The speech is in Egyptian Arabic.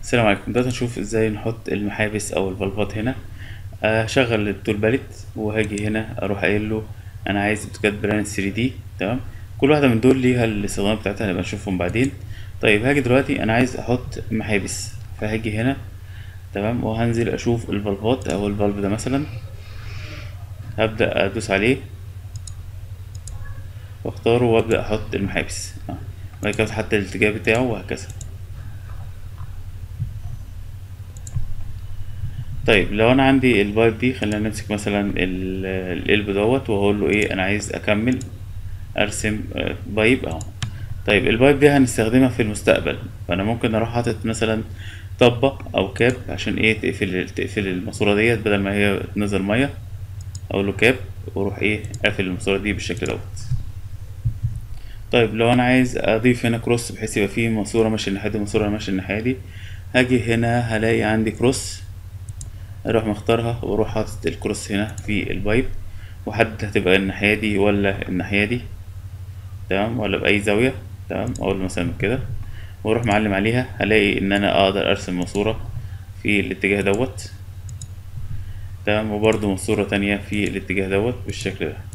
السلام عليكم دلوقتي هنشوف ازاي نحط المحابس او الفالفات هنا هشغل التول باليت وهاجي هنا اروح قايل له انا عايز اوتوكاد بلان 3 دي تمام كل واحده من دول ليها الاستخدامات بتاعتها هنبقى نشوفهم بعدين طيب هاجي دلوقتي انا عايز احط محابس فهاجي هنا تمام وهنزل اشوف الفالفات او الفالف ده مثلا هبدا ادوس عليه واختاره وابدا احط المحابس آه. بعد كده حتى الاتجاه بتاعه وهكذا طيب لو انا عندي البايب دي خلينا نمسك مثلا ال- القلب دوت واقول له ايه انا عايز اكمل ارسم آه، بايب اهو طيب البايب دي هنستخدمها في المستقبل فانا ممكن اروح حاطط مثلا طبة او كاب عشان ايه تقفل تقفل الماسورة ديت بدل ما هي تنزل مية اقول له كاب واروح ايه قافل الماسورة دي بالشكل دوت طيب لو انا عايز اضيف هنا كروس بحيث يبقى فيه ماسورة ماشية الناحية دي وماسورة ماشية الناحية دي هاجي هنا هلاقي عندي كروس اروح مختارها واروح حاطط الكروس هنا في البايب وحدد هتبقى الناحية دي ولا الناحية دي تمام ولا بأي زاوية تمام اقول له مثلا كده واروح معلم عليها هلاقي ان انا اقدر ارسم ماسورة في الاتجاه دوت تمام وبرضه ماسورة تانية في الاتجاه دوت بالشكل ده